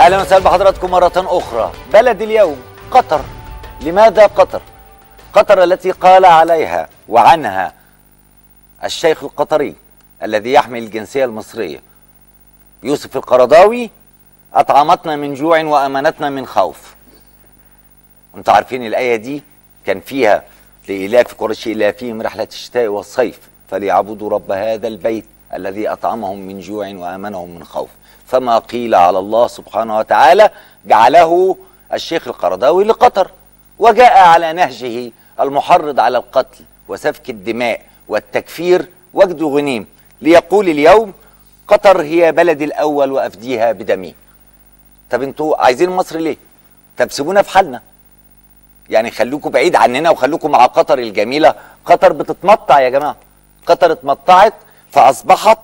اهلا وسهلا بحضراتكم مره اخرى بلد اليوم قطر لماذا قطر قطر التي قال عليها وعنها الشيخ القطري الذي يحمل الجنسيه المصريه يوسف القرضاوي اطعمتنا من جوع وامنتنا من خوف انتوا عارفين الايه دي كان فيها لإلاف قريش إلافهم رحلة الشتاء والصيف فليعبدوا رب هذا البيت الذي أطعمهم من جوع وآمنهم من خوف فما قيل على الله سبحانه وتعالى جعله الشيخ القرضاوي لقطر وجاء على نهجه المحرض على القتل وسفك الدماء والتكفير وجد غنيم ليقول اليوم قطر هي بلدي الأول وأفديها بدمي طب انتوا عايزين مصر ليه طب سيبونا في حالنا يعني خلوكوا بعيد عننا وخلوكوا مع قطر الجميلة قطر بتتمطع يا جماعة قطر اتمطعت فأصبحت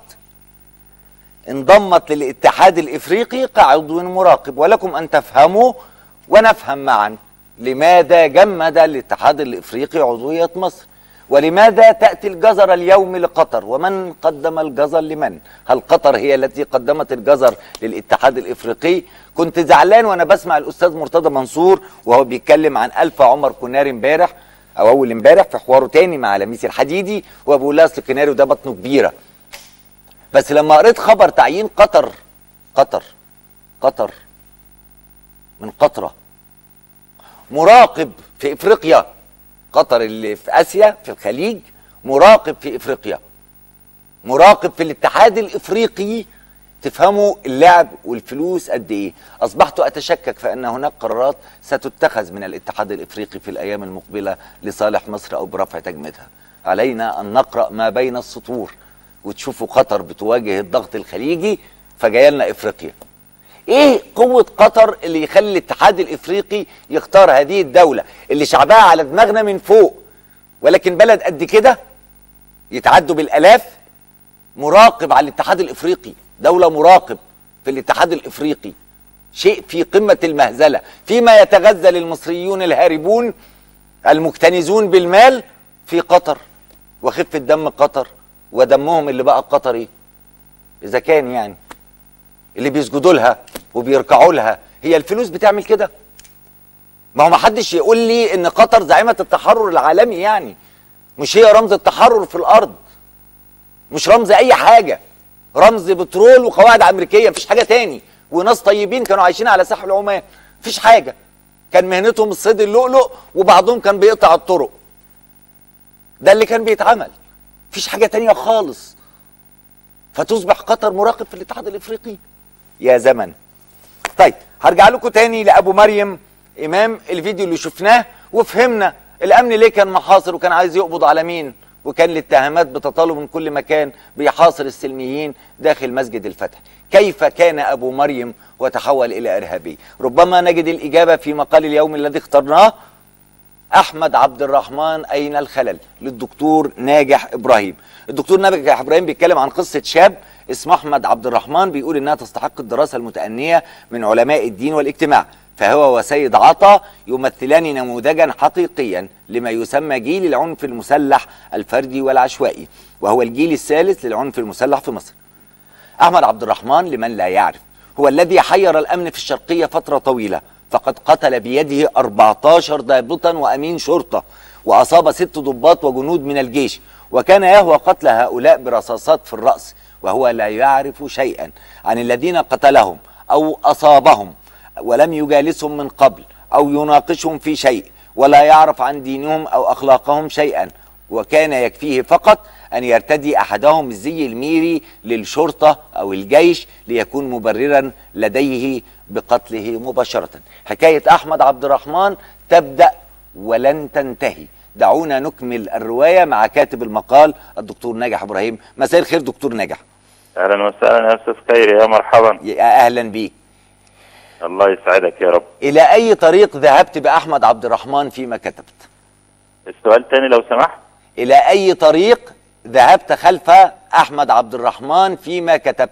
انضمت للاتحاد الإفريقي كعضو مراقب ولكم أن تفهموا ونفهم معا لماذا جمد الاتحاد الإفريقي عضوية مصر ولماذا تأتي الجزر اليوم لقطر ومن قدم الجزر لمن هل قطر هي التي قدمت الجزر للاتحاد الإفريقي كنت زعلان وأنا بسمع الأستاذ مرتضى منصور وهو بيتكلم عن ألف عمر كنار امبارح أو أول امبارح في حواره تاني مع لميس الحديدي وبقول لها أصل كناري ده بطنه كبيرة بس لما قريت خبر تعيين قطر قطر قطر من قطرة مراقب في افريقيا قطر اللي في اسيا في الخليج مراقب في افريقيا مراقب في الاتحاد الافريقي تفهموا اللعب والفلوس قد ايه اصبحت اتشكك في ان هناك قرارات ستتخذ من الاتحاد الافريقي في الايام المقبله لصالح مصر او برفع تجميدها علينا ان نقرا ما بين السطور وتشوفوا قطر بتواجه الضغط الخليجي فجايه لنا افريقيا ايه قوة قطر اللي يخلي الاتحاد الافريقي يختار هذه الدولة اللي شعبها على دماغنا من فوق ولكن بلد قد كده يتعدوا بالالاف مراقب على الاتحاد الافريقي دولة مراقب في الاتحاد الافريقي شيء في قمة المهزلة فيما يتغزل المصريون الهاربون المكتنزون بالمال في قطر وخفة دم قطر ودمهم اللي بقى قطري اذا كان يعني اللي بيسجدوا لها وبيركعوا لها هي الفلوس بتعمل كده ما هو ما حدش يقول لي ان قطر زعيمه التحرر العالمي يعني مش هي رمز التحرر في الارض مش رمز اي حاجه رمز بترول وقواعد امريكيه مفيش حاجه تاني وناس طيبين كانوا عايشين على ساحل عمان مفيش حاجه كان مهنتهم الصيد اللؤلؤ وبعضهم كان بيقطع الطرق ده اللي كان بيتعمل مفيش حاجه تانية خالص فتصبح قطر مراقب في الاتحاد الافريقي يا زمن طيب هرجع لكم تاني لابو مريم امام الفيديو اللي شفناه وفهمنا الامن ليه كان محاصر وكان عايز يقبض على مين وكان الاتهامات بتطاله من كل مكان بيحاصر السلميين داخل مسجد الفتح كيف كان ابو مريم وتحول الى ارهابي ربما نجد الاجابه في مقال اليوم الذي اخترناه احمد عبد الرحمن اين الخلل للدكتور ناجح ابراهيم الدكتور ناجح ابراهيم بيتكلم عن قصه شاب اسمه احمد عبد الرحمن بيقول انها تستحق الدراسه المتانيه من علماء الدين والاجتماع فهو وسيد عطا يمثلان نموذجا حقيقيا لما يسمى جيل العنف المسلح الفردي والعشوائي وهو الجيل الثالث للعنف المسلح في مصر احمد عبد الرحمن لمن لا يعرف هو الذي حير الامن في الشرقيه فتره طويله فقد قتل بيده 14 ضابطا وامين شرطه واصاب ست ضباط وجنود من الجيش وكان يهوى قتل هؤلاء برصاصات في الراس وهو لا يعرف شيئا عن الذين قتلهم او اصابهم ولم يجالسهم من قبل او يناقشهم في شيء ولا يعرف عن دينهم او اخلاقهم شيئا وكان يكفيه فقط ان يرتدي احدهم الزي الميري للشرطه او الجيش ليكون مبررا لديه بقتله مباشره حكايه احمد عبد الرحمن تبدا ولن تنتهي دعونا نكمل الروايه مع كاتب المقال الدكتور ناجح ابراهيم مساء الخير دكتور ناجح اهلا وسهلا يا استاذ خيري يا مرحبا يا اهلا بيك الله يسعدك يا رب الى اي طريق ذهبت باحمد عبد الرحمن فيما كتبت السؤال تاني لو سمحت الى اي طريق ذهبت خلف احمد عبد الرحمن فيما كتبت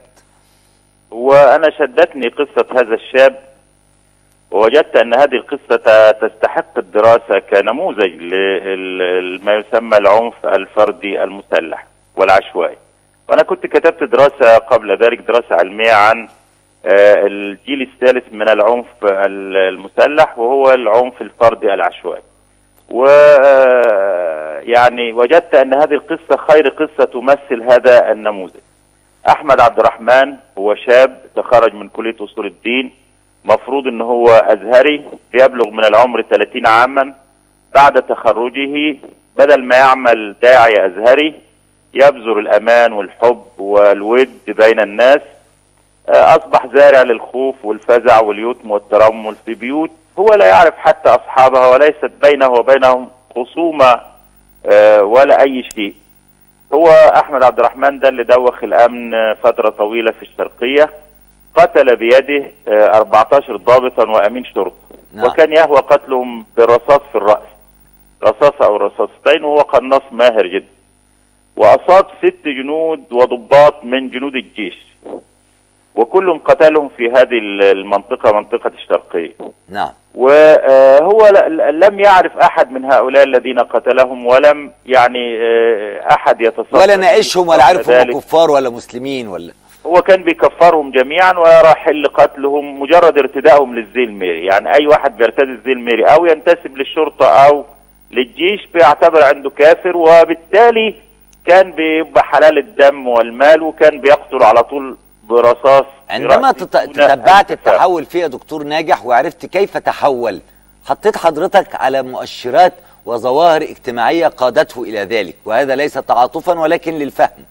وانا شدتني قصة هذا الشاب ووجدت ان هذه القصة تستحق الدراسة كنموذج لما يسمى العنف الفردي المسلح والعشوائي وانا كنت كتبت دراسة قبل ذلك دراسة علمية عن آه، الجيل الثالث من العنف ال- المسلح وهو العنف الفردي العشوائي و آه، يعني وجدت ان هذه القصه خير قصه تمثل هذا النموذج احمد عبد الرحمن هو شاب تخرج من كليه اصول الدين مفروض ان هو ازهري يبلغ من العمر 30 عاما بعد تخرجه بدل ما يعمل داعي ازهري يبذر الامان والحب والود بين الناس آه، اصبح زارع للخوف والفزع واليتم والترمل في بيوت هو لا يعرف حتى اصحابها وليست بينه وبينهم خصومه آه، ولا اي شيء هو احمد عبد الرحمن ده اللي دوخ الامن آه، فتره طويله في الشرقيه قتل بيده آه، 14 ضابطا وامين شرطه نعم. وكان يهوى قتلهم بالرصاص في الراس رصاصه او رصاصتين وهو قناص ماهر جدا واصاب ست جنود وضباط من جنود الجيش وكلهم قتلهم في هذه المنطقه منطقه الشرقيه نعم وهو ل- لم يعرف احد من هؤلاء الذين قتلهم ولم يعني آه، احد يتصور ولا ناقشهم ولا عارف هم ذلك. كفار ولا مسلمين ولا هو كان بيكفرهم جميعا ويرى حل قتلهم مجرد ارتدائهم للزي الميري يعني اي واحد بيرتدي الزي الميري او ينتسب للشرطه او للجيش بيعتبر عنده كافر وبالتالي كان بيبقى حلال الدم والمال وكان بيقتل على طول برصاص في عندما رأسه تت- دون تتبعت أن يتفاهم. التحول فيه يا دكتور ناجح وعرفت كيف تحول حطيت حضرتك على مؤشرات وظواهر اجتماعية قادته إلى ذلك وهذا ليس تعاطفا ولكن للفهم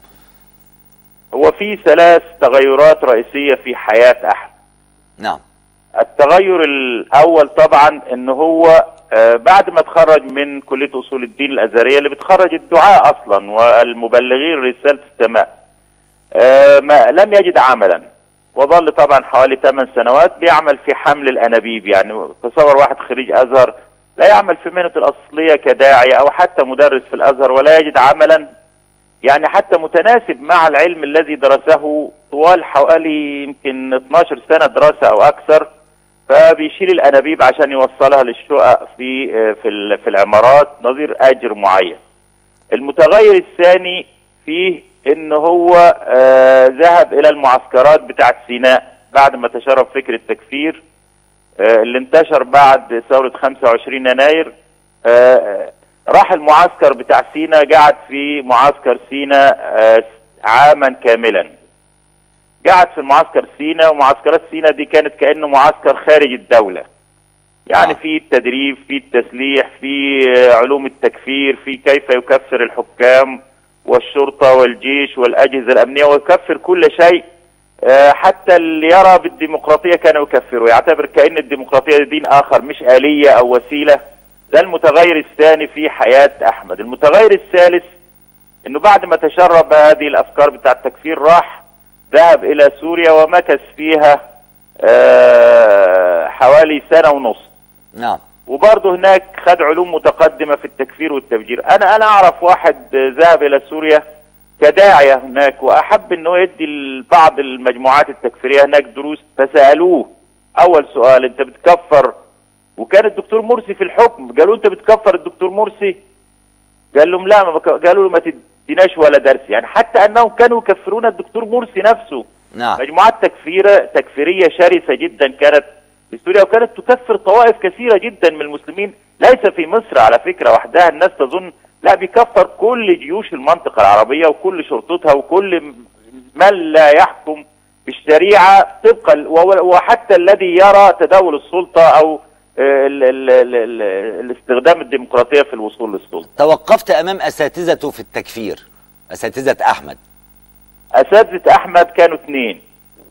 هو في ثلاث تغيرات رئيسيه في حياه احمد نعم التغير الاول طبعا ان هو آه، بعد ما تخرج من كليه اصول الدين الازهريه اللي بتخرج الدعاء اصلا والمبلغين رساله السماء آه، ما لم يجد عملا وظل طبعا حوالي 8 سنوات بيعمل في حمل الانابيب يعني تصور واحد خريج ازهر لا يعمل في مهنه الاصليه كداعيه او حتى مدرس في الازهر ولا يجد عملا يعني حتى متناسب مع العلم الذي درسه طوال حوالي يمكن 12 سنه دراسه او اكثر فبيشيل الانابيب عشان يوصلها للشقق في في ال- في العمارات نظير اجر معين. المتغير الثاني فيه ان هو آه ذهب الى المعسكرات بتاعت سيناء بعد ما تشرب فكر التكفير آه اللي انتشر بعد ثورة 25 يناير آه آه، راح المعسكر بتاع سيناء قعد في معسكر سيناء آه عاما كاملا قعد في المعسكر سيناء ومعسكرات سيناء دي كانت كأنه معسكر خارج الدولة يعني آه. في التدريب في التسليح في آه، علوم التكفير في كيف يكفر الحكام والشرطة والجيش والأجهزة الأمنية ويكفر كل شيء آه، حتى اللي يرى بالديمقراطية كان يكفره يعتبر كأن الديمقراطية دين آخر مش آلية أو وسيلة ده المتغير الثاني في حياة أحمد المتغير الثالث أنه بعد ما تشرب هذه الأفكار بتاع التكفير راح ذهب إلى سوريا ومكث فيها آه، حوالي سنة ونص نعم وبرضه هناك خد علوم متقدمه في التكفير والتفجير انا انا اعرف واحد ذهب الى سوريا كداعيه هناك واحب انه يدي لبعض المجموعات التكفيريه هناك دروس فسالوه اول سؤال انت بتكفر وكان الدكتور مرسي في الحكم قالوا انت بتكفر الدكتور مرسي قال لهم لا ما بك... قالوا له ما تديناش ولا درس يعني حتى انهم كانوا يكفرون الدكتور مرسي نفسه نعم مجموعات تكفيرة تكفيرية شرسة جدا كانت في سوريا وكانت تكفر طوائف كثيرة جدا من المسلمين ليس في مصر على فكرة وحدها الناس تظن لا بيكفر كل جيوش المنطقة العربية وكل شرطتها وكل م- من لا يحكم بالشريعة طبقا و- وحتى الذي يرى تداول السلطة أو آه، ال ال ال ال الاستخدام الديمقراطية في الوصول للسلطة توقفت أمام أساتذته في التكفير أساتذة أحمد اساتذه احمد كانوا اثنين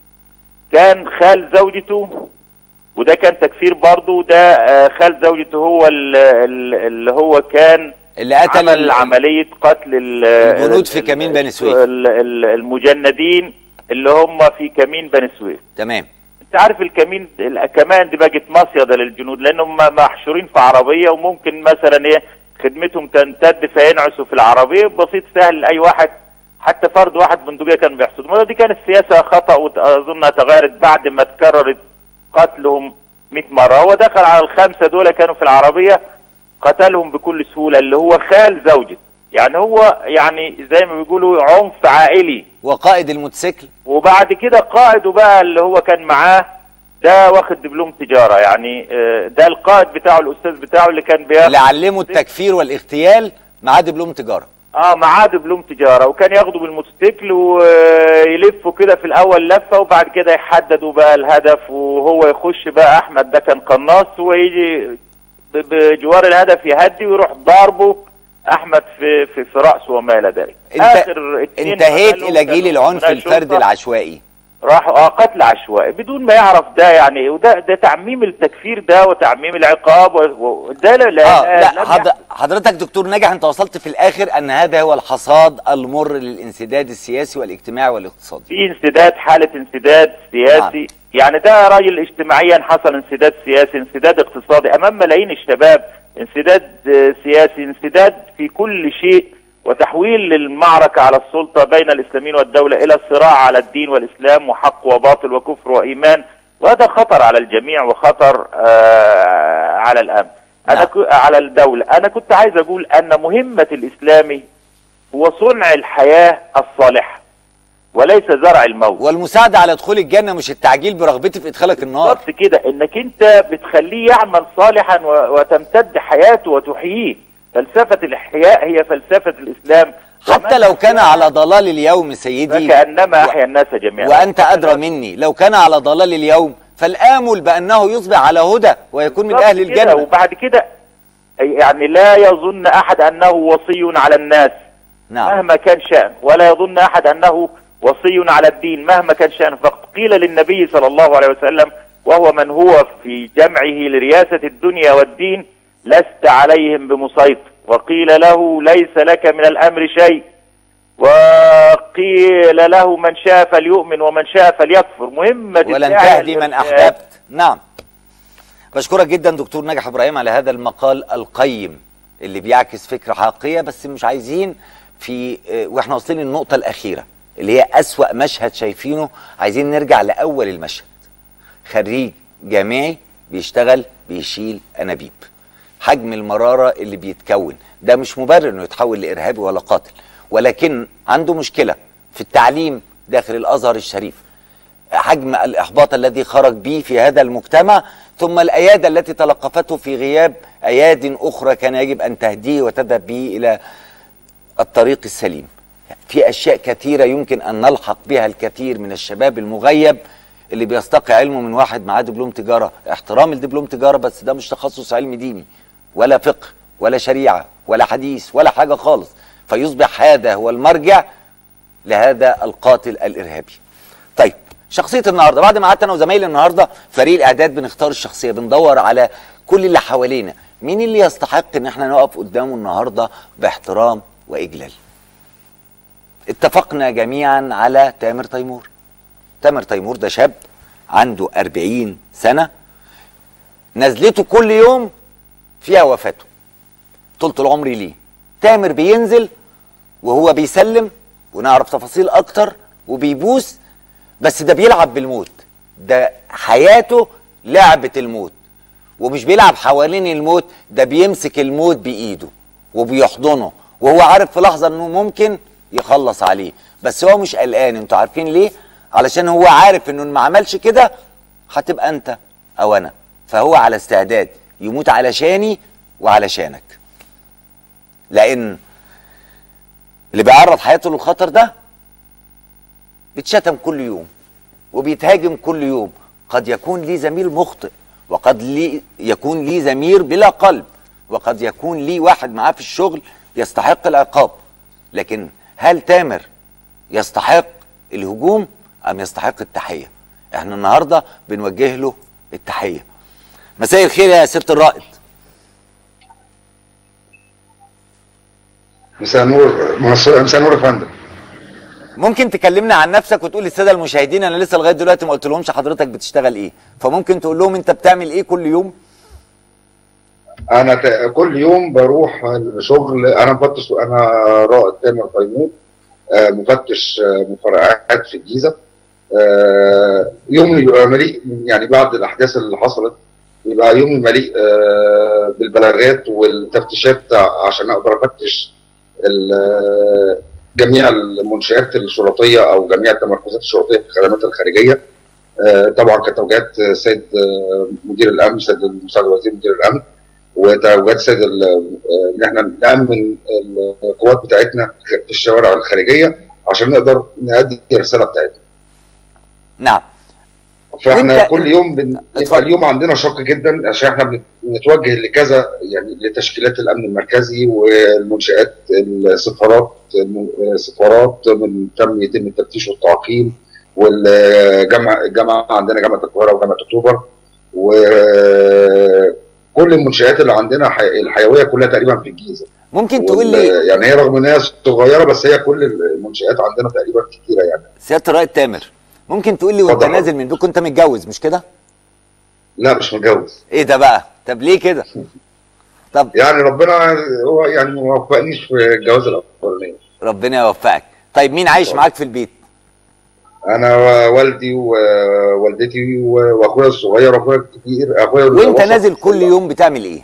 كان خال زوجته وده كان تكفير برضه وده آه، خال زوجته هو ال- ال- اللي هو كان اللي قتل عمل ال- عمليه قتل ال- الجنود في ال- كمين بني سويف. ال- ال- المجندين اللي هم في كمين بني سويف تمام انت عارف الكمين الكمان دي بقت مصيده للجنود لانهم محشورين في عربيه وممكن مثلا ايه خدمتهم تمتد فينعسوا في العربيه بسيط سهل لاي واحد حتى فرد واحد بندقيه كان بيحصد دي كانت سياسه خطا واظنها تغيرت بعد ما تكررت قتلهم 100 مره هو دخل على الخمسه دول كانوا في العربيه قتلهم بكل سهوله اللي هو خال زوجته يعني هو يعني زي ما بيقولوا عنف عائلي وقائد الموتوسيكل وبعد كده قائده بقى اللي هو كان معاه ده واخد دبلوم تجاره يعني آه، ده القائد بتاعه الاستاذ بتاعه اللي كان بياخد اللي علمه التكفير والاغتيال معاه دبلوم تجاره اه معاه دبلوم تجاره وكان ياخده بالموتوسيكل ويلفوا كده في الاول لفه وبعد كده يحددوا بقى الهدف وهو يخش بقى احمد ده كان قناص ويجي ب- بجوار الهدف يهدي ويروح ضاربه احمد في في, في راسه وما الى ذلك انت اخر اتنين انتهيت قتلوا الى جيل كانوا العنف أبناء الفردي شرطة. العشوائي راحوا اه قتل عشوائي بدون ما يعرف ده يعني إيه، وده ده تعميم التكفير ده وتعميم العقاب و- وده لا لا, اه لا لم حض... يحدث. حضرتك دكتور ناجح انت وصلت في الاخر ان هذا هو الحصاد المر للانسداد السياسي والاجتماعي والاقتصادي في انسداد حالة انسداد سياسي يعني ده راجل اجتماعيا حصل انسداد سياسي انسداد اقتصادي امام ملايين الشباب انسداد آه، سياسي انسداد في كل شيء وتحويل المعركة على السلطة بين الاسلاميين والدولة الى صراع على الدين والاسلام وحق وباطل وكفر وايمان وهذا خطر على الجميع وخطر آه على الامن انا نعم. ك- على الدولة انا كنت عايز اقول ان مهمة الاسلامي هو صنع الحياة الصالحة وليس زرع الموت والمساعده على دخول الجنه مش التعجيل برغبتي في ادخالك النار بالظبط كده انك انت بتخليه يعمل صالحا و- وتمتد حياته وتحييه فلسفة الاحياء هي فلسفة الاسلام حتى ومن لو كان أحياها على ضلال اليوم سيدي فكأنما احيا الناس جميعا وانت ادرى مني لو كان على ضلال اليوم فالامل بانه يصبح على هدى ويكون من بالظبط اهل كده، الجنه وبعد كده يعني لا يظن احد انه وصي على الناس نعم مهما كان شأن ولا يظن أحد أنه وصي على الدين مهما كان شأن فقد قيل للنبي صلى الله عليه وسلم وهو من هو في جمعه لرياسة الدنيا والدين لست عليهم بمسيطر وقيل له ليس لك من الأمر شيء وقيل له من شاء فليؤمن ومن شاء فليكفر مهمة ولن الداعية تهدي من الإرشاد. احببت نعم بشكرك جدا دكتور ناجح ابراهيم على هذا المقال القيم اللي بيعكس فكره حقيقيه بس مش عايزين في آه، واحنا واصلين للنقطه الاخيره اللي هي اسوا مشهد شايفينه عايزين نرجع لاول المشهد خريج جامعي بيشتغل بيشيل انابيب حجم المراره اللي بيتكون ده مش مبرر انه يتحول لارهابي ولا قاتل ولكن عنده مشكله في التعليم داخل الازهر الشريف حجم الإحباط الذي خرج به في هذا المجتمع ثم الأيادي التي تلقفته في غياب أياد أخرى كان يجب أن تهديه وتذهب به إلى الطريق السليم في أشياء كثيرة يمكن أن نلحق بها الكثير من الشباب المغيب اللي بيستقي علمه من واحد معاه دبلوم تجارة احترام الدبلوم تجارة بس ده مش تخصص علم ديني ولا فقه ولا شريعة ولا حديث ولا حاجة خالص فيصبح هذا هو المرجع لهذا القاتل الإرهابي طيب شخصيه النهارده بعد ما قعدت انا وزمايلي النهارده فريق الاعداد بنختار الشخصيه بندور على كل اللي حوالينا مين اللي يستحق ان احنا نقف قدامه النهارده باحترام واجلال اتفقنا جميعا على تامر تيمور تامر تيمور ده شاب عنده 40 سنه نزلته كل يوم فيها وفاته طولة العمر ليه تامر بينزل وهو بيسلم ونعرف تفاصيل اكتر وبيبوس بس ده بيلعب بالموت ده حياته لعبة الموت ومش بيلعب حوالين الموت ده بيمسك الموت بإيده وبيحضنه وهو عارف في لحظة انه ممكن يخلص عليه بس هو مش قلقان انتوا عارفين ليه علشان هو عارف انه إن ما عملش كده هتبقى انت او انا فهو على استعداد يموت علشاني وعلشانك لان اللي بيعرض حياته للخطر ده بيتشتم كل يوم وبيتهاجم كل يوم قد يكون لي زميل مخطئ وقد لي يكون لي زميل بلا قلب وقد يكون لي واحد معاه في الشغل يستحق العقاب لكن هل تامر يستحق الهجوم ام يستحق التحيه احنا النهارده بنوجه له التحيه مساء الخير يا سياده الرائد مساء النور مساء النور يا فندم ممكن تكلمنا عن نفسك وتقول للساده المشاهدين انا لسه لغايه دلوقتي ما قلت لهمش حضرتك بتشتغل ايه فممكن تقول لهم انت بتعمل ايه كل يوم انا ت- كل يوم بروح الشغل انا مفتش انا رائد تامر تيمور آه، مفتش آه، مفرعات في الجيزه آه، يومي بيبقى مليء يعني بعد الاحداث اللي حصلت بيبقى يومي مليء آه، بالبلاغات والتفتيشات عشان اقدر افتش ال- جميع المنشآت الشرطيه او جميع التمركزات الشرطيه في الخدمات الخارجيه آه، طبعا كانت توجيهات السيد آه، مدير الامن سيد المساعد وزير مدير الامن وتوجيهات السيد ال- آه، ان احنا نامن القوات بتاعتنا في الشوارع الخارجيه عشان نقدر نأدي الرساله بتاعتنا نعم فاحنا وإنت- كل يوم بن... اتفضل. يبقى اليوم عندنا شق جدا عشان احنا بن- بنتوجه لكذا يعني لتشكيلات الامن المركزي والمنشات السفارات الم- السفارات من تم يتم التفتيش والتعقيم والجامعه الجامعه عندنا جامعه القاهره وجامعه اكتوبر وكل المنشات اللي عندنا حي... الحيويه كلها تقريبا في الجيزه ممكن تقول وال- لي يعني هي رغم ان هي صغيره بس هي كل المنشات عندنا تقريبا كتيره يعني سياده الرائد تامر ممكن تقول لي وانت اتفضل. نازل من بيتكم انت متجوز مش كده لا مش متجوز ايه ده بقى طب ليه كده طب يعني ربنا هو يعني ما وفقنيش في الجواز الاولاني ربنا يوفقك طيب مين عايش معاك في البيت انا ووالدي ووالدتي و- واخويا الصغير واخويا الكبير اخويا وانت الوسط. نازل كل يوم بتعمل ايه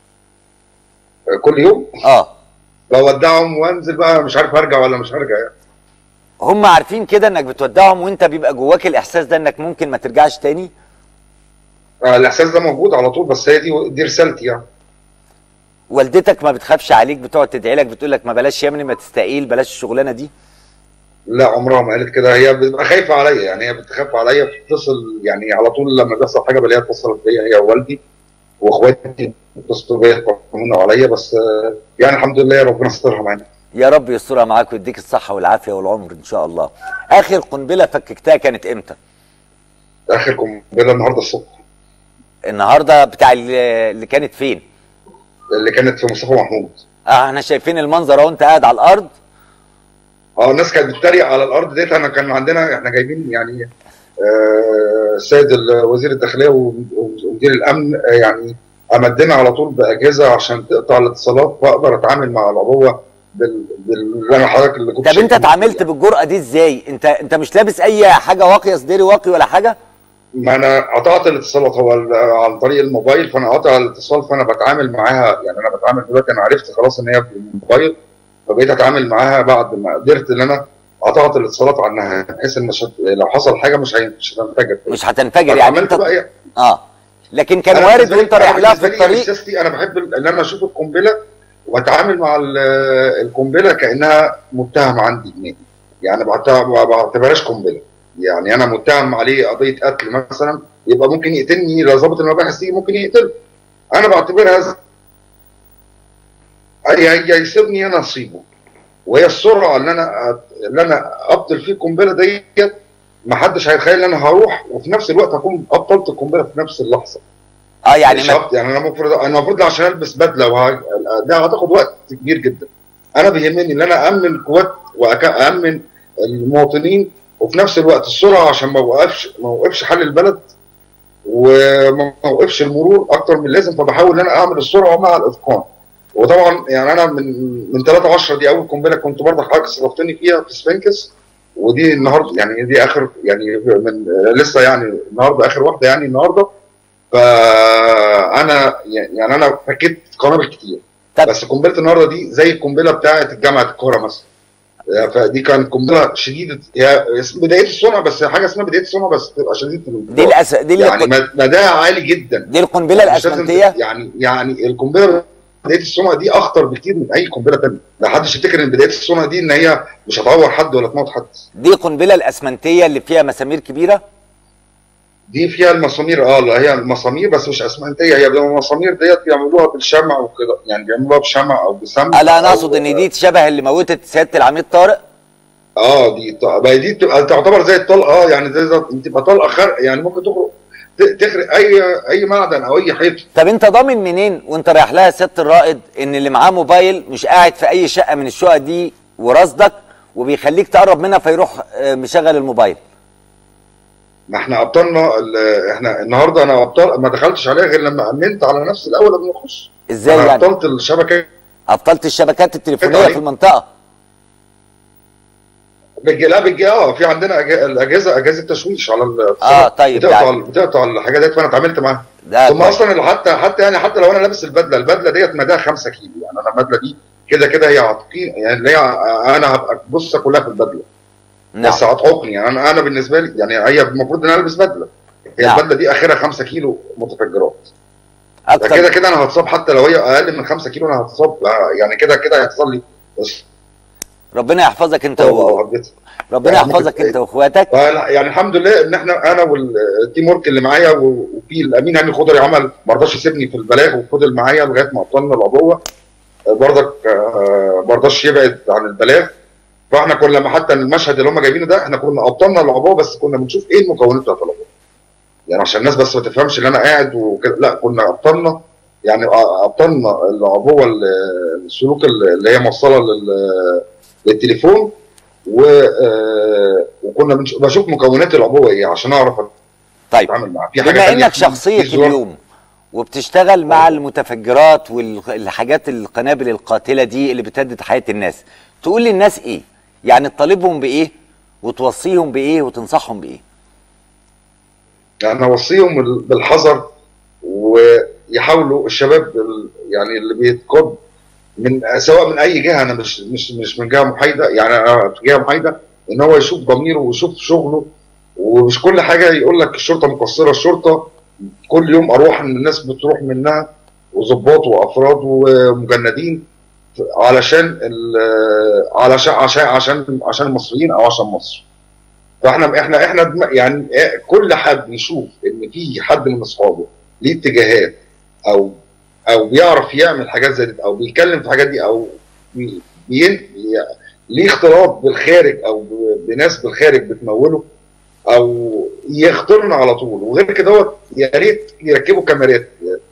كل يوم اه بودعهم وانزل بقى مش عارف ارجع ولا مش هرجع يعني هم عارفين كده انك بتودعهم وانت بيبقى جواك الاحساس ده انك ممكن ما ترجعش تاني آه، الاحساس ده موجود على طول بس هي دي دي رسالتي يعني والدتك ما بتخافش عليك بتقعد تدعي لك بتقول لك ما بلاش يا ابني ما تستقيل بلاش الشغلانه دي لا عمرها ما قالت كده هي بتبقى خايفه عليا يعني هي بتخاف عليا بتتصل يعني على طول لما بيحصل حاجه بلاقيها اتصلت بيا هي ووالدي واخواتي بيتصلوا بيا يطمنوا عليا بس آه، يعني الحمد لله ربنا سترها معانا يا رب يسترها معاك ويديك الصحه والعافيه والعمر ان شاء الله اخر قنبله فككتها كانت امتى اخر قنبله النهارده الصبح النهارده بتاع اللي اللي كانت فين اللي كانت في مصطفى محمود اه احنا شايفين المنظر اهو انت قاعد على الارض اه الناس كانت بتتريق على الارض ديت انا كان عندنا احنا جايبين يعني آه، السيد ال- وزير الداخليه ومدير الامن آه، يعني امدنا على طول باجهزه عشان تقطع الاتصالات واقدر اتعامل مع العبوه بال بال اللي انا حضرتك اللي كنت طب انت شايفه. اتعاملت بالجرأه دي ازاي انت انت مش لابس اي حاجه واقيه صدري واقي ولا حاجه ما انا قطعت الاتصالات هو ال- عن طريق الموبايل فانا قاطع الاتصال فانا بتعامل معاها يعني انا بتعامل دلوقتي انا عرفت خلاص ان هي بالموبايل فبقيت اتعامل معاها بعد ما قدرت ان انا قطعت الاتصالات عنها بحيث ان مش هت- لو حصل حاجه مش هي- مش هتنفجر مش هتنفجر يعني عملت انت بقى إيه؟ اه لكن كان أنا وارد بالنسبة لي- وانت رايح أنا لها في بالنسبة لي الطريق إحساسي انا بحب ال- ان انا اشوف القنبله واتعامل مع ال- القنبله كانها متهم عندي هناك يعني بعتها- ما بعتبرهاش قنبله يعني انا متهم عليه قضيه قتل مثلا يبقى ممكن يقتلني لو ضابط المباحث يجي ممكن يقتله انا بعتبرها ز- يا يا يسيبني انا اصيبه وهي السرعه اللي انا أت- اللي انا ابطل فيه القنبله ديت ما حدش هيتخيل ان انا هروح وفي نفس الوقت هكون ابطلت القنبله في نفس اللحظه اه يعني مش ما هبط- يعني انا المفروض انا المفروض عشان البس بدله وه... ده هتاخد وقت كبير جدا انا بيهمني ان انا امن القوات وامن المواطنين وفي نفس الوقت السرعه عشان ما اوقفش ما اوقفش حل البلد وما اوقفش المرور اكتر من اللازم فبحاول ان انا اعمل السرعه مع الاتقان وطبعا يعني انا من من 3 10 دي اول قنبله كنت برضه حضرتك استضفتني فيها في سفنكس ودي النهارده يعني دي اخر يعني من لسه يعني النهارده اخر واحده يعني النهارده فانا يعني انا فكيت قنابل كتير طب- بس قنبله النهارده دي زي القنبله بتاعه جامعه القاهره مثلا فدي كانت قنبله شديده هي اسم- بدايه الصنع بس حاجه اسمها بدايه الصنع بس تبقى شديده دي الأس... دي اللي يعني مد- مداها عالي جدا دي القنبله مش لازم الاسمنتيه تت- يعني يعني القنبله بدايه الصنع دي اخطر بكتير من اي قنبله ثانيه لا حدش يفتكر ان بدايه الصنع دي ان هي مش هتعور حد ولا تموت حد دي القنبله الاسمنتيه اللي فيها مسامير كبيره دي فيها المسامير اه لا هي المسامير بس مش اسمنتيه هي بتبقى المسامير ديت بيعملوها بالشمع وكده يعني بيعملوها بشمع او بسمن آه لا انا أو- اقصد ان دي شبه اللي موتت سياده العميد طارق اه دي ط- بقى دي بتبقى تعتبر زي الطلقه اه يعني زي زي- بتبقى طلقه خرق يعني ممكن تخرج ت- تخرق اي اي معدن او اي حيط طب انت ضامن منين وانت رايح لها سياده الرائد ان اللي معاه موبايل مش قاعد في اي شقه من الشقق دي ورصدك وبيخليك تقرب منها فيروح آه، مشغل الموبايل ما احنا ابطلنا ال- احنا النهارده انا ابطال ما دخلتش عليها غير لما امنت على نفسي الاول قبل ما اخش ازاي انا يعني ابطلت الشبكه ابطلت الشبكات التليفونيه عليك. في المنطقه بالج- لا بالج- اه في عندنا أج- الاجهزه اجهزه تشويش على ال- اه طيب بتقطع يعني بتقطع الحاجات ديت فانا اتعاملت معاها ده ثم كويس. اصلا اللي حتى حتى يعني حتى لو انا لابس البدله البدله ديت مداها 5 كيلو يعني انا البدله دي كده كده هي عتقين يعني اللي هي انا هبقى بص كلها في البدله نعم بس هتعوقني يعني انا انا بالنسبه لي يعني هي المفروض ان انا البس بدله هي نعم. البدله دي اخرها 5 كيلو متفجرات ده اكتر كده كده انا هتصاب حتى لو هي اقل من 5 كيلو انا هتصاب يعني كده كده هيحصل لي ربنا يحفظك انت إصابة و... أو هتجس- ربنا يعني يحفظك ممكن- انت واخواتك فلا- يعني الحمد لله ان احنا انا والتيم ورك اللي معايا و- وفي الامين هاني خضري عمل ما رضاش يسيبني في البلاغ وفضل معايا لغايه ما ابطلنا العبوه آه، برضك آه، ما رضاش يبعد عن البلاغ فاحنا كنا لما حتى المشهد اللي هم جايبينه ده احنا كنا ابطلنا العبوه بس كنا بنشوف ايه المكونات بتاعت العبوه يعني عشان الناس بس ما تفهمش ان انا قاعد وكده لا كنا ابطلنا يعني آه، ابطلنا العبوه ال- السلوك اللي هي موصله لل- للتليفون و آه، وكنا بنش- بشوف مكونات العبوه ايه عشان اعرف طيب اتعامل معاها في حاجه بما تانية انك في- شخصيه في زرار- اليوم وبتشتغل مع المتفجرات والحاجات القنابل القاتله دي اللي بتهدد حياه الناس تقول للناس ايه يعني تطالبهم بايه وتوصيهم بايه وتنصحهم بايه يعني اوصيهم ال- بالحذر ويحاولوا الشباب ال- يعني اللي بيتقاد من سواء من اي جهه انا مش مش مش من جهه محايده يعني انا في جهه محايده ان هو يشوف ضميره ويشوف شغله ومش كل حاجه يقول لك الشرطه مقصره الشرطه كل يوم اروح ان الناس بتروح منها وظباط وافراد ومجندين علشان ال- علشان عشان عشان عشان المصريين او عشان مصر فاحنا احنا احنا دم- يعني كل حد يشوف ان في حد من اصحابه ليه اتجاهات او او بيعرف يعمل حاجات زي دي او بيتكلم في الحاجات دي او بي بين- ليه اختلاط بالخارج او ب- بناس بالخارج بتموله او يختارنا على طول وغير كده هو يا ريت يركبوا كاميرات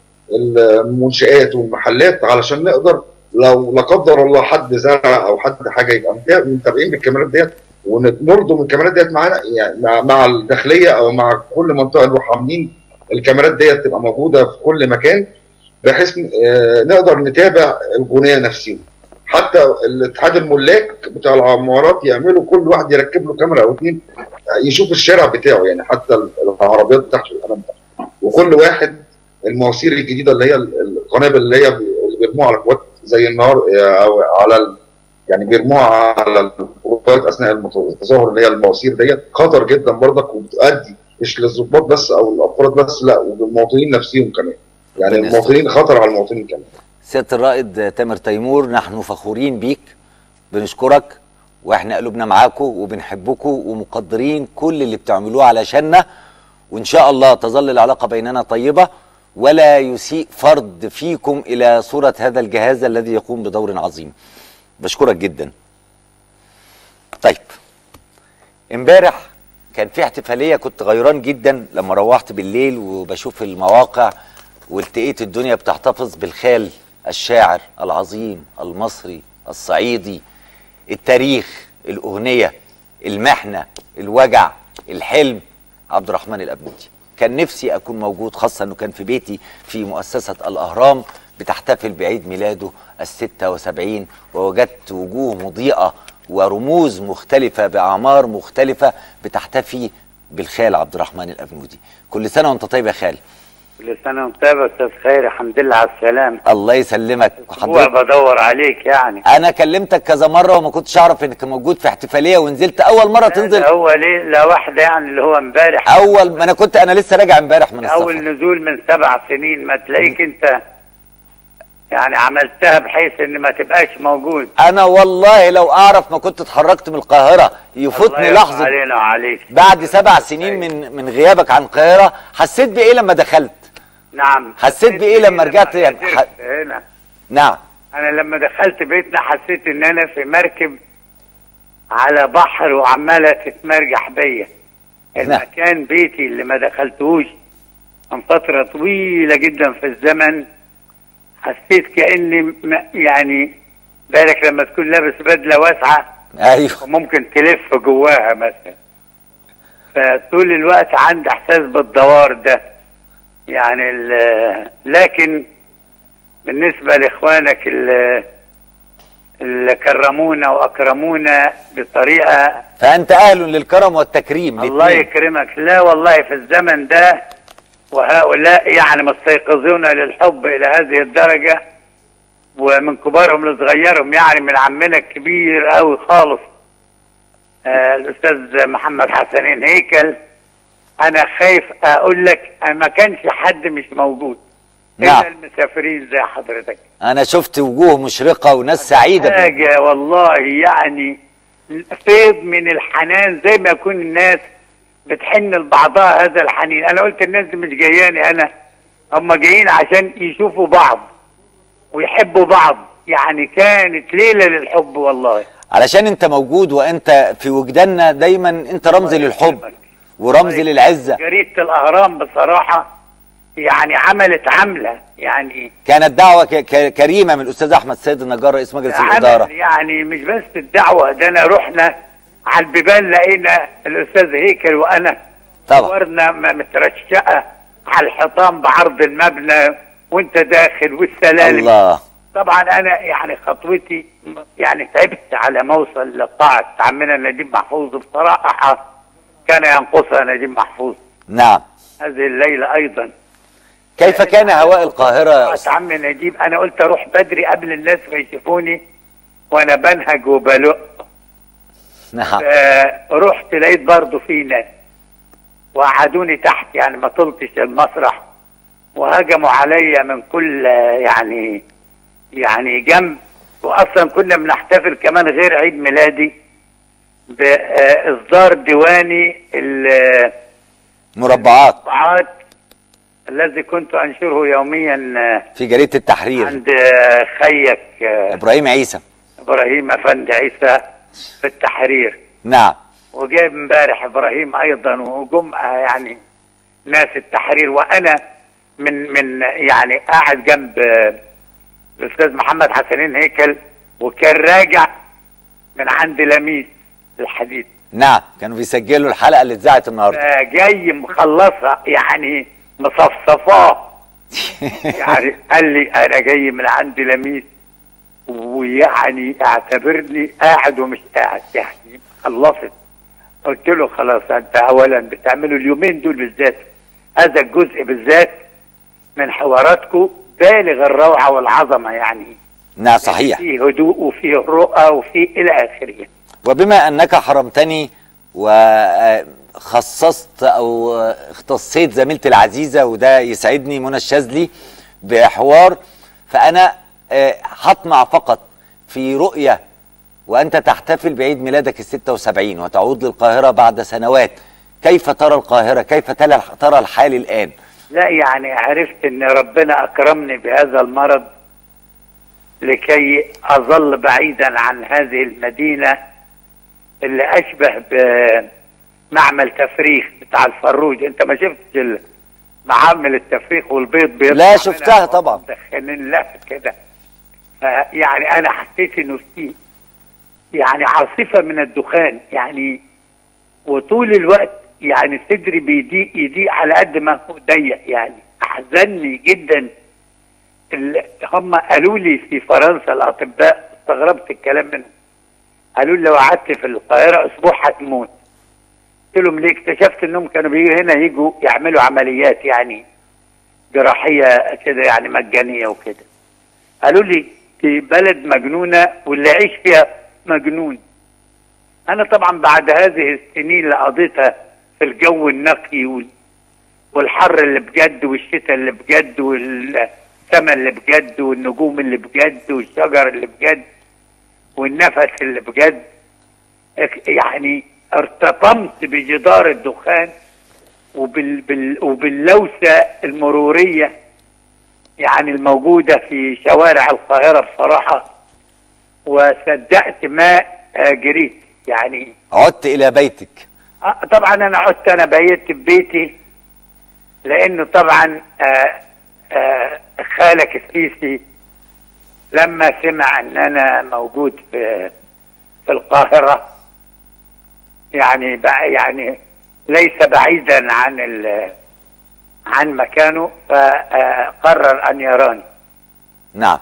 المنشآت والمحلات علشان نقدر لو لا قدر الله حد زرع او حد حاجه يبقى متا- متابعين بالكاميرات ديت ونرضوا من الكاميرات ديت معانا يعني مع, مع الداخليه او مع كل منطقه نروح عاملين الكاميرات ديت تبقى موجوده في كل مكان بحيث آه، نقدر نتابع البنيه نفسهم حتى الاتحاد الملاك بتاع العمارات يعملوا كل واحد يركب له كاميرا او اتنين يشوف الشارع بتاعه يعني حتى العربيات بتاعته والكلام ده وكل واحد المواسير الجديده اللي هي القنابل اللي هي اللي بيرموها على القوات زي النهار او على ال- يعني بيرموها على القوات اثناء التظاهر اللي هي المواسير ديت خطر جدا برضك وبتؤدي مش للضباط بس او الافراد بس لا وللمواطنين نفسهم كمان يعني ربنا المواطنين خطر على المواطنين كمان سياده الرائد تامر تيمور نحن فخورين بيك بنشكرك واحنا قلوبنا معاكم وبنحبكم ومقدرين كل اللي بتعملوه علشاننا وان شاء الله تظل العلاقه بيننا طيبه ولا يسيء فرد فيكم الى صوره هذا الجهاز الذي يقوم بدور عظيم بشكرك جدا طيب امبارح كان في احتفاليه كنت غيران جدا لما روحت بالليل وبشوف المواقع والتقيت الدنيا بتحتفظ بالخال الشاعر العظيم المصري الصعيدي التاريخ الاغنيه المحنه الوجع الحلم عبد الرحمن الابنودي كان نفسي اكون موجود خاصه انه كان في بيتي في مؤسسه الاهرام بتحتفل بعيد ميلاده الستة وسبعين ووجدت وجوه مضيئة ورموز مختلفة بأعمار مختلفة بتحتفي بالخال عبد الرحمن الأبنودي كل سنة وانت طيب يا خال كل سنة وانت طيب يا استاذ خيري الحمد لله على السلامة الله يسلمك اسبوع حضرتك بدور عليك يعني انا كلمتك كذا مره وما كنتش اعرف انك موجود في احتفاليه ونزلت اول مره تنزل لا هو ليه لا واحدة يعني اللي هو امبارح اول ما انا كنت انا لسه راجع امبارح من السفر اول نزول من سبع سنين ما تلاقيك انت يعني عملتها بحيث ان ما تبقاش موجود انا والله لو اعرف ما كنت اتحركت من القاهره الله يفوتني يرضى لحظه علينا وعليك بعد سبع سنين من من غيابك عن القاهره حسيت بايه لما دخلت نعم حسيت بإيه لما رجعت يعني قدرت ح- هنا نعم انا لما دخلت بيتنا حسيت ان انا في مركب على بحر وعماله تتمرجح بيا المكان بيتي اللي ما دخلتهوش من فتره طويله جدا في الزمن حسيت كاني م- يعني بالك لما تكون لابس بدله واسعه ايوه وممكن تلف جواها مثلا فطول الوقت عندي احساس بالدوار ده يعني ال- لكن بالنسبه لاخوانك اللي, اللي كرمونا واكرمونا بطريقه فانت اهل للكرم والتكريم الله الاتنين. يكرمك لا والله في الزمن ده وهؤلاء يعني مستيقظون للحب الى هذه الدرجه ومن كبارهم لصغيرهم يعني من عمنا الكبير قوي خالص آه الاستاذ محمد حسنين هيكل انا خايف اقول لك أنا ما كانش حد مش موجود نعم. الا المسافرين زي حضرتك انا شفت وجوه مشرقه وناس سعيده بيهم. حاجه والله يعني فيض من الحنان زي ما يكون الناس بتحن لبعضها هذا الحنين انا قلت الناس دي مش جاياني انا هم جايين عشان يشوفوا بعض ويحبوا بعض يعني كانت ليله للحب والله علشان انت موجود وانت في وجداننا دايما انت رمز للحب ورمز للعزه جريده الاهرام بصراحه يعني عملت عمله يعني كانت دعوه ك- ك- كريمه من الاستاذ احمد سيد النجار رئيس مجلس الاداره عمل يعني مش بس الدعوه ده انا رحنا على البيبان لقينا الاستاذ هيكل وانا طبعا صورنا م- مترشقه على الحيطان بعرض المبنى وانت داخل والسلالم الله طبعا انا يعني خطوتي يعني تعبت على ما اوصل لقاعه عمنا نجيب محفوظ بصراحه كان ينقصها نجيب محفوظ نعم هذه الليله ايضا كيف كان هواء القاهره يا قاعة أستاذ؟ عم نجيب انا قلت اروح بدري قبل الناس ما يشوفوني وانا بنهج وبلق نعم آه رحت لقيت برضه في ناس وقعدوني تحت يعني ما طلتش المسرح وهجموا عليا من كل آه، يعني يعني جنب واصلا كنا بنحتفل كمان غير عيد ميلادي باصدار ديواني مربعات المربعات الذي كنت انشره يوميا آه، في جريده التحرير عند آه، خيك آه، ابراهيم عيسى ابراهيم افندي عيسى في التحرير نعم وجايب امبارح ابراهيم ايضا وجم يعني ناس التحرير وانا من من يعني قاعد جنب آه، الاستاذ محمد حسنين هيكل وكان راجع من عند لميس الحديد نعم كانوا بيسجلوا الحلقه اللي اتذاعت النهارده فجاي مخلصها يعني مصفصفاه يعني قال لي انا جاي من عند لميس ويعني اعتبرني قاعد ومش قاعد يعني خلصت قلت له خلاص انت اولا بتعملوا اليومين دول بالذات هذا الجزء بالذات من حواراتكم بالغ الروعه والعظمه يعني نعم صحيح فيه هدوء وفيه رؤى وفيه الى اخره وبما انك حرمتني وخصصت او اختصيت زميلتي العزيزه وده يسعدني منى الشاذلي بحوار فانا آه، هطمع فقط في رؤيه وانت تحتفل بعيد ميلادك ال 76 وتعود للقاهره بعد سنوات كيف ترى القاهره كيف ترى ترى الحال الان لا يعني عرفت ان ربنا اكرمني بهذا المرض لكي اظل بعيدا عن هذه المدينه اللي اشبه بمعمل تفريخ بتاع الفروج انت ما شفتش ال- معامل التفريخ والبيض بيطلع لا، منها شفتها طبعا. مدخنين لها كده ف- يعني انا حسيت انه في يعني عاصفه من الدخان يعني وطول الوقت يعني صدري بيضيق يضيق على قد ما هو ضيق يعني احزنني جدا ال- هم قالوا لي في فرنسا الاطباء استغربت الكلام منهم قالوا لي لو قعدت في القاهره اسبوع هتموت قلت لهم ليه اكتشفت انهم كانوا بيجوا هنا يجوا يعملوا عمليات يعني جراحيه كده يعني مجانيه وكده قالوا لي في بلد مجنونه واللي يعيش فيها مجنون انا طبعا بعد هذه السنين اللي قضيتها في الجو النقي وال- والحر اللي بجد والشتاء اللي بجد والسماء اللي بجد والنجوم اللي بجد والشجر اللي بجد والنفس اللي بجد اك- يعني ارتطمت بجدار الدخان وبال بال وباللوسة المرورية يعني الموجودة في شوارع القاهرة بصراحة وصدقت ما آه، جريت يعني عدت الى بيتك آه، طبعا انا عدت انا بيت في بيتي لانه طبعا آه، آه، خالك السيسي لما سمع ان انا موجود في في القاهره يعني بع- يعني ليس بعيدا عن ال- عن مكانه فقرر ان يراني نعم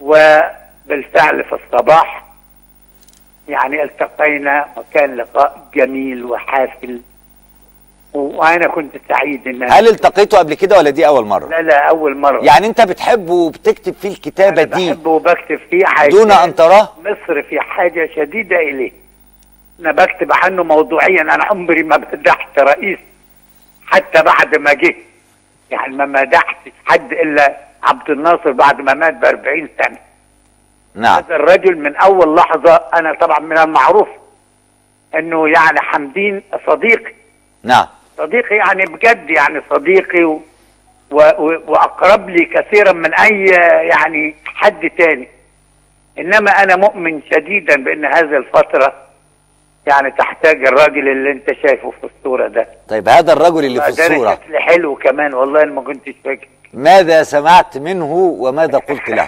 وبالفعل في الصباح يعني التقينا وكان لقاء جميل وحافل و- وانا كنت سعيد ان هل التقيته قبل كده ولا دي اول مره لا لا اول مره يعني انت بتحبه وبتكتب فيه الكتابه أنا دي بحبه وبكتب فيه حاجة دون ان تراه مصر في حاجة شديدة إليه أنا بكتب عنه موضوعيا أنا عمري ما مدحت رئيس حتى بعد ما جه يعني ما مدحتش حد إلا عبد الناصر بعد ما مات ب 40 سنة نعم هذا الرجل من أول لحظة أنا طبعا من المعروف إنه يعني حمدين صديقي نعم صديقي يعني بجد يعني صديقي و... و... و... واقرب لي كثيرا من اي يعني حد تاني انما انا مؤمن شديدا بان هذه الفتره يعني تحتاج الراجل اللي انت شايفه في الصوره ده طيب هذا الرجل اللي في ده أنا الصوره شكل حلو كمان والله أنا ما كنتش فاكر ماذا سمعت منه وماذا قلت له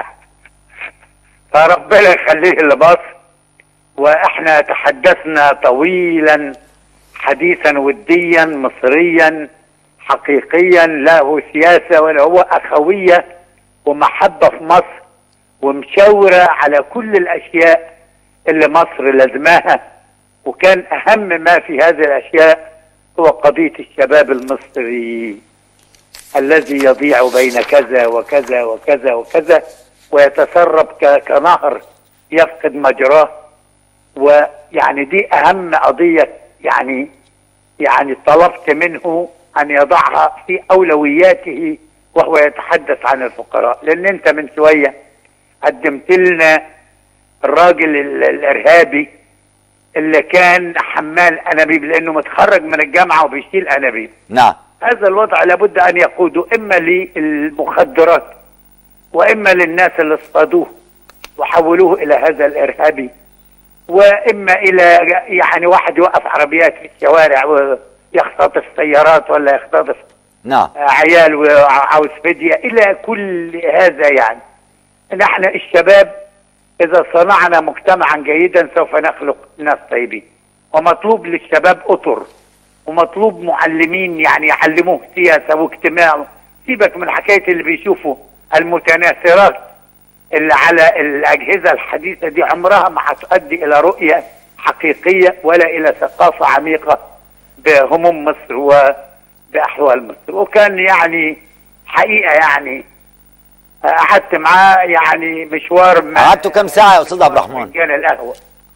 فربنا يخليه لمصر واحنا تحدثنا طويلا حديثا وديا مصريا حقيقيا لا هو سياسه ولا هو اخويه ومحبه في مصر ومشاوره على كل الاشياء اللي مصر لازماها وكان اهم ما في هذه الاشياء هو قضيه الشباب المصري الذي يضيع بين كذا وكذا وكذا وكذا ويتسرب ك- كنهر يفقد مجراه ويعني دي اهم قضيه يعني يعني طلبت منه ان يضعها في اولوياته وهو يتحدث عن الفقراء لان انت من شويه قدمت لنا الراجل ال- الارهابي اللي كان حمال انابيب لانه متخرج من الجامعه وبيشيل انابيب نعم هذا الوضع لابد ان يقوده اما للمخدرات واما للناس اللي اصطادوه وحولوه الى هذا الارهابي واما الى يعني واحد يوقف عربيات في الشوارع ويختطف سيارات ولا يختطف نعم عيال وعاوز فدية إلى كل هذا يعني نحن الشباب إذا صنعنا مجتمعا جيدا سوف نخلق ناس طيبين ومطلوب للشباب أطر ومطلوب معلمين يعني يعلموه سياسة واجتماع سيبك من حكاية اللي بيشوفوا المتناثرات اللي على الأجهزة الحديثة دي عمرها ما هتؤدي إلى رؤية حقيقية ولا إلى ثقافة عميقة بهموم مصر وبأحوال مصر وكان يعني حقيقة يعني قعدت معاه يعني مشوار ما قعدتوا كام ساعه يا استاذ عبد الرحمن كان القهوة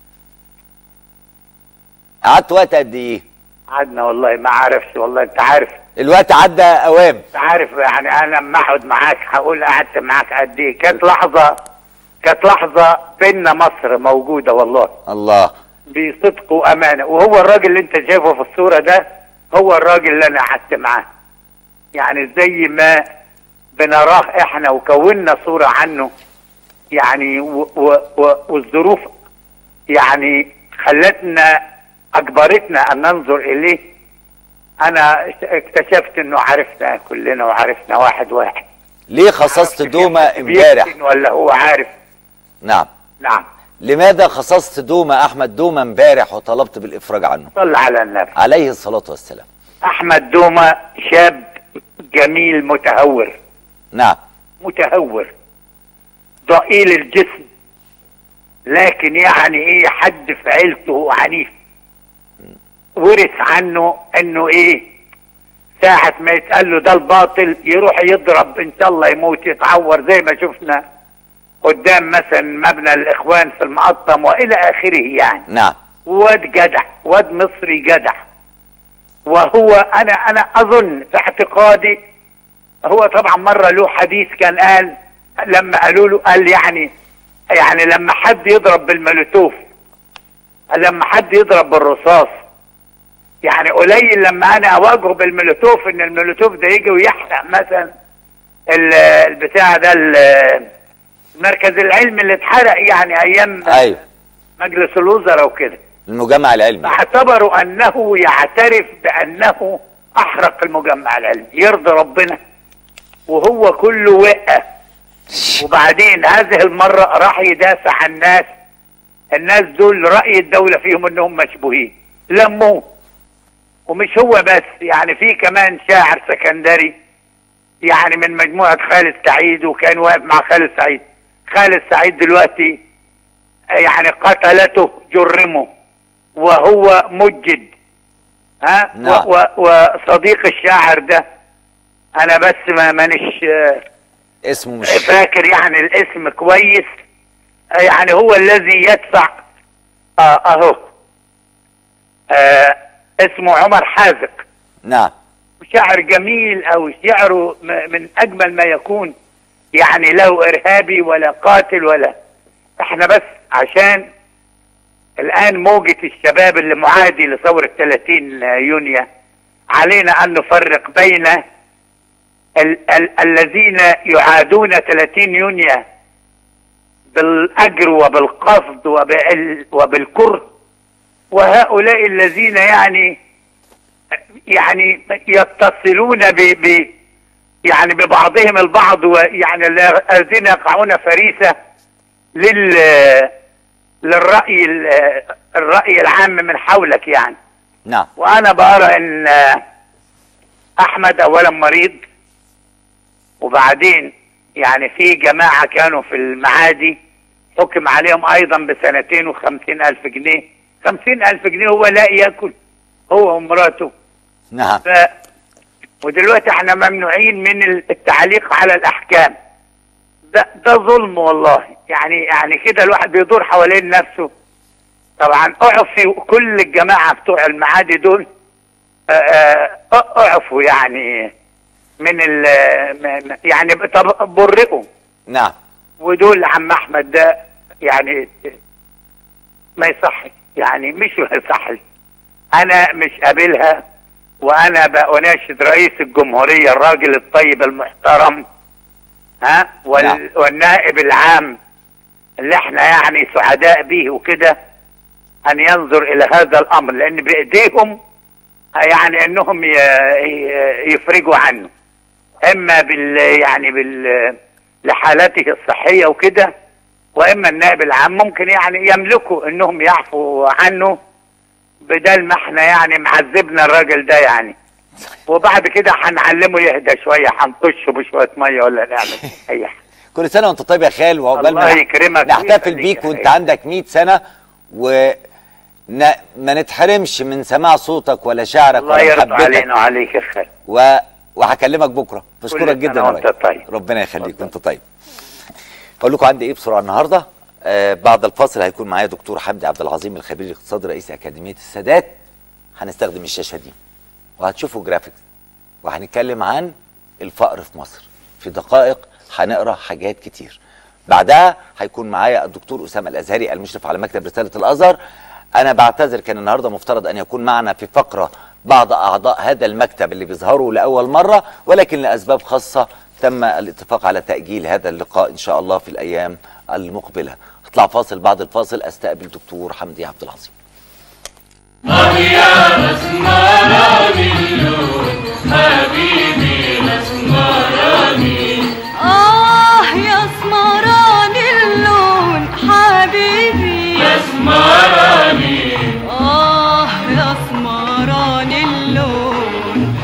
قعدت وقت قد ايه قعدنا والله ما عارفش والله انت عارف الوقت عدى اوام انت عارف يعني انا لما اقعد معاك هقول قعدت معاك قد ايه كانت لحظة كانت لحظة بيننا مصر موجودة والله الله بصدق وامانه وهو الراجل اللي انت شايفه في الصوره ده هو الراجل اللي انا قعدت معاه يعني زي ما بنراه احنا وكونا صوره عنه يعني و و و والظروف يعني خلتنا اجبرتنا ان ننظر اليه انا اكتشفت انه عرفنا كلنا وعرفنا واحد واحد ليه خصصت دومة امبارح بيفتن ولا هو عارف نعم نعم لماذا خصصت دومة احمد دومة امبارح وطلبت بالافراج عنه صل على النبي عليه الصلاة والسلام احمد دومة شاب جميل متهور نعم متهور ضئيل الجسم لكن يعني ايه حد في عيلته عنيف ورث عنه انه ايه ساعة ما يتقال له ده الباطل يروح يضرب ان شاء الله يموت يتعور زي ما شفنا قدام مثلا مبنى الاخوان في المقطم والى اخره يعني نعم واد جدع واد مصري جدع وهو انا انا اظن في اعتقادي هو طبعا مره له حديث كان قال لما قالوا له قال يعني يعني لما حد يضرب بالمولوتوف لما حد يضرب بالرصاص يعني قليل لما انا اواجهه بالمولوتوف ان المولوتوف ده يجي ويحرق مثلا ال- البتاع ده ال- المركز العلمي اللي اتحرق يعني ايام ايوه مجلس الوزراء وكده المجمع العلمي فاعتبروا انه يعترف بانه احرق المجمع العلمي يرضي ربنا وهو كله وقع وبعدين هذه المرة راح يدافع عن الناس الناس دول رأي الدولة فيهم انهم مشبوهين لموه ومش هو بس يعني في كمان شاعر سكندري يعني من مجموعة خالد سعيد وكان واقف مع خالد سعيد خالد سعيد دلوقتي يعني قتلته جرمه وهو مجد ها نعم. و- و- وصديق الشاعر ده انا بس ما مانيش آه، اسمه مش فاكر يعني الاسم كويس آه، يعني هو الذي يدفع آه اهو آه اسمه عمر حازق نعم شاعر جميل او شعره م- من اجمل ما يكون يعني له ارهابي ولا قاتل ولا احنا بس عشان الان موجة الشباب اللي معادي لثورة 30 يونيو علينا ان نفرق بين ال- ال- الذين يعادون 30 يونيو بالاجر وبالقصد وبال- وبالكره وهؤلاء الذين يعني يعني يتصلون ب, ب يعني ببعضهم البعض ويعني الذين يقعون فريسه لل للرأي ال- الرأي العام من حولك يعني نعم وانا بارى ان احمد اولا مريض وبعدين يعني في جماعة كانوا في المعادي حكم عليهم ايضا بسنتين وخمسين الف جنيه خمسين الف جنيه هو لا ياكل هو ومراته نعم ف ودلوقتي احنا ممنوعين من التعليق على الاحكام ده ده ظلم والله يعني يعني كده الواحد بيدور حوالين نفسه طبعا اعفي كل الجماعه بتوع المعادي دول آه، آه، اعفوا يعني من ال م- م- يعني طب برئوا نعم ودول عم احمد ده يعني ما يصحش يعني مش ما يصحش انا مش قابلها وانا بناشد رئيس الجمهوريه الراجل الطيب المحترم ها وال نعم. والنائب العام اللي احنا يعني سعداء به وكده ان ينظر الى هذا الامر لان بايديهم يعني انهم ي- ي- يفرجوا عنه اما بال يعني بال لحالته الصحيه وكده واما النائب العام ممكن يعني يملكوا انهم يعفوا عنه بدل ما احنا يعني معذبنا الراجل ده يعني وبعد كده هنعلمه يهدى شويه هنطشه بشويه ميه ولا نعمل اي حاجه كل سنه وانت طيب يا خال وعقبال الله ما يكرمك نحتفل ويخليك بيك يا وانت خال. عندك 100 سنه و ن... ما نتحرمش من سماع صوتك ولا شعرك الله ولا يرضى محبتك علينا وعليك يا خالد و... وهكلمك بكره بشكرك سنة جدا يا وأنت ريس. طيب. ربنا يخليك وانت طيب اقول لكم عندي ايه بسرعه النهارده آه بعد الفاصل هيكون معايا دكتور حمدي عبد العظيم الخبير الاقتصادي رئيس اكاديميه السادات هنستخدم الشاشه دي وهتشوفوا جرافيكس وهنتكلم عن الفقر في مصر في دقائق هنقرا حاجات كتير بعدها هيكون معايا الدكتور اسامه الازهري المشرف على مكتب رساله الازهر انا بعتذر كان النهارده مفترض ان يكون معنا في فقره بعض اعضاء هذا المكتب اللي بيظهروا لاول مره ولكن لاسباب خاصه تم الاتفاق على تاجيل هذا اللقاء ان شاء الله في الايام المقبله هطلع فاصل بعد الفاصل استقبل دكتور حمدي عبد العظيم آه يا اسمران اللون حبيبي يا اسمراني آه يا اسمران اللون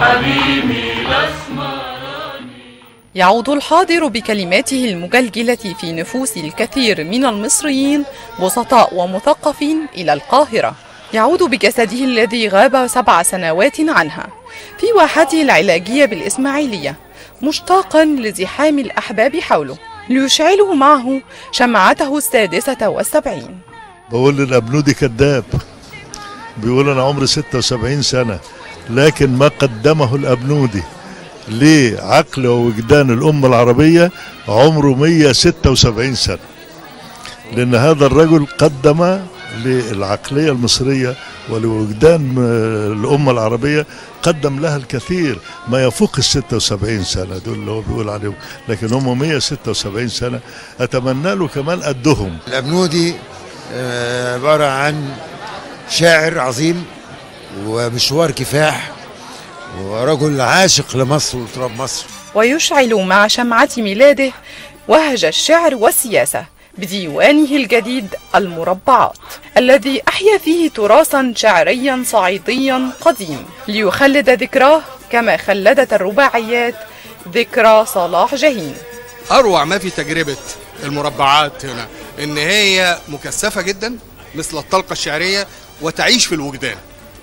يعود الحاضر بكلماته المجلجلة في نفوس الكثير من المصريين بسطاء ومثقفين إلى القاهرة يعود بجسده الذي غاب سبع سنوات عنها في واحته العلاجية بالإسماعيلية مشتاقا لزحام الأحباب حوله ليشعلوا معه شمعته السادسة والسبعين بقول للأبنودي كذاب بيقول أنا عمري 76 سنة لكن ما قدمه الأبنودي لعقل ووجدان الأمة العربية عمره 176 سنة لأن هذا الرجل قدم للعقلية المصرية ولوجدان آه، الأمة العربية قدم لها الكثير ما يفوق ال 76 سنة دول اللي هو بيقول عليهم لكن هم 176 سنة أتمنى له كمان قدهم الأبنودي آه، عبارة عن شاعر عظيم ومشوار كفاح ورجل عاشق لمصر وتراب مصر ويشعل مع شمعة ميلاده وهج الشعر والسياسة بديوانه الجديد المربعات الذي أحيا فيه تراثا شعريا صعيديا قديم ليخلد ذكراه كما خلدت الرباعيات ذكرى صلاح جاهين اروع ما في تجربه المربعات هنا ان هي مكثفه جدا مثل الطلقه الشعريه وتعيش في الوجدان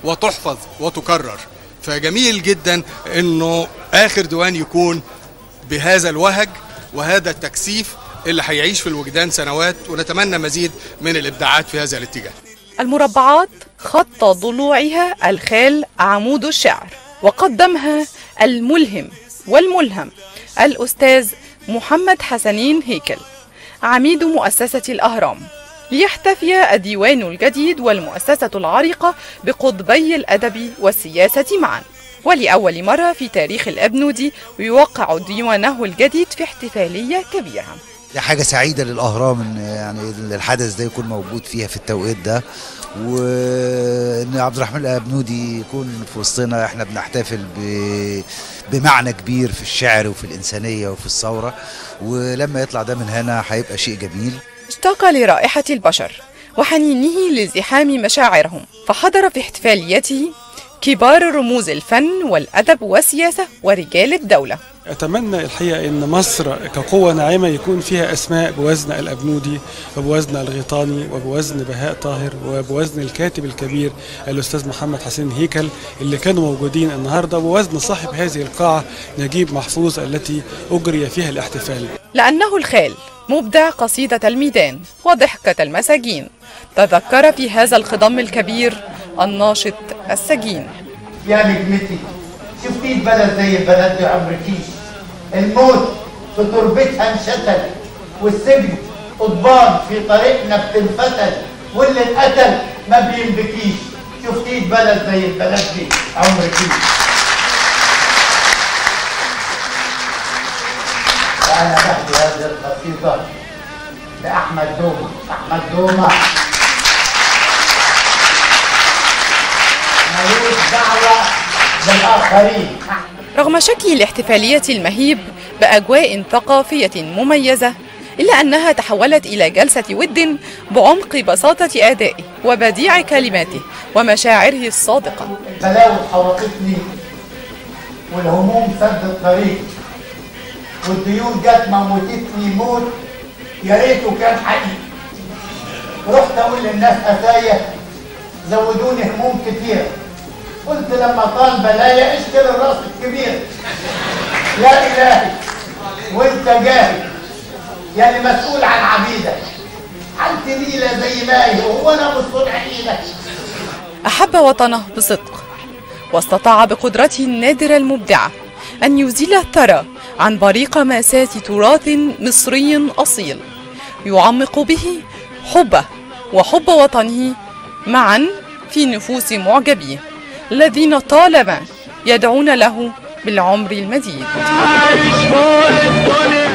وتحفظ وتكرر فجميل جدا انه اخر ديوان يكون بهذا الوهج وهذا التكثيف اللي هيعيش في الوجدان سنوات ونتمنى مزيد من الابداعات في هذا الاتجاه المربعات خط ضلوعها الخال عمود الشعر وقدمها الملهم والملهم الأستاذ محمد حسنين هيكل عميد مؤسسة الأهرام ليحتفي الديوان الجديد والمؤسسة العريقة بقطبي الأدب والسياسة معا ولأول مرة في تاريخ الأبنودي يوقع ديوانه الجديد في احتفالية كبيرة دي حاجة سعيدة للأهرام إن يعني الحدث ده يكون موجود فيها في التوقيت ده وإن عبد الرحمن الأبنودي يكون في وسطنا إحنا بنحتفل ب... بمعنى كبير في الشعر وفي الإنسانية وفي الثورة ولما يطلع ده من هنا هيبقى شيء جميل اشتاق لرائحة البشر وحنينه لازدحام مشاعرهم فحضر في احتفاليته كبار رموز الفن والأدب والسياسة ورجال الدولة أتمنى الحقيقة أن مصر كقوة ناعمة يكون فيها أسماء بوزن الأبنودي وبوزن الغيطاني وبوزن بهاء طاهر وبوزن الكاتب الكبير الأستاذ محمد حسين هيكل اللي كانوا موجودين النهاردة ووزن صاحب هذه القاعة نجيب محفوظ التي أجري فيها الاحتفال لأنه الخال مبدع قصيدة الميدان وضحكة المساجين تذكر في هذا الخضم الكبير الناشط السجين يا نجمتي شفتي البلد زي البلد دي عمركيش الموت في تربتها انشتل والسجن قضبان في طريقنا بتنفتل واللي اتقتل ما بينبكيش شفتي البلد زي البلد دي عمركيش وانا بهدي هذه القصيده لاحمد دومه احمد دومه ملوش دعوه بالاخرين رغم شكل الاحتفالية المهيب بأجواء ثقافية مميزة إلا أنها تحولت إلى جلسة ود بعمق بساطة أدائه وبديع كلماته ومشاعره الصادقة البلاوي حوطتني والهموم سد الطريق والديون جت موتتني موت يا ريته كان حقيقي رحت اقول للناس اتايه زودوني هموم كتير قلت لما طال بلايا اشتري الراس الكبير يا الهي وانت جاهل يا اللي مسؤول عن عبيدك حالتي ليلة زي ما هي وهو انا من صنع ايدك أحب وطنه بصدق واستطاع بقدرته النادرة المبدعة أن يزيل الثرى عن بريق ماساة تراث مصري أصيل يعمق به حبه وحب وطنه معا في نفوس معجبيه الذين طالما يدعون له بالعمر المديد عايش فوق الدنيا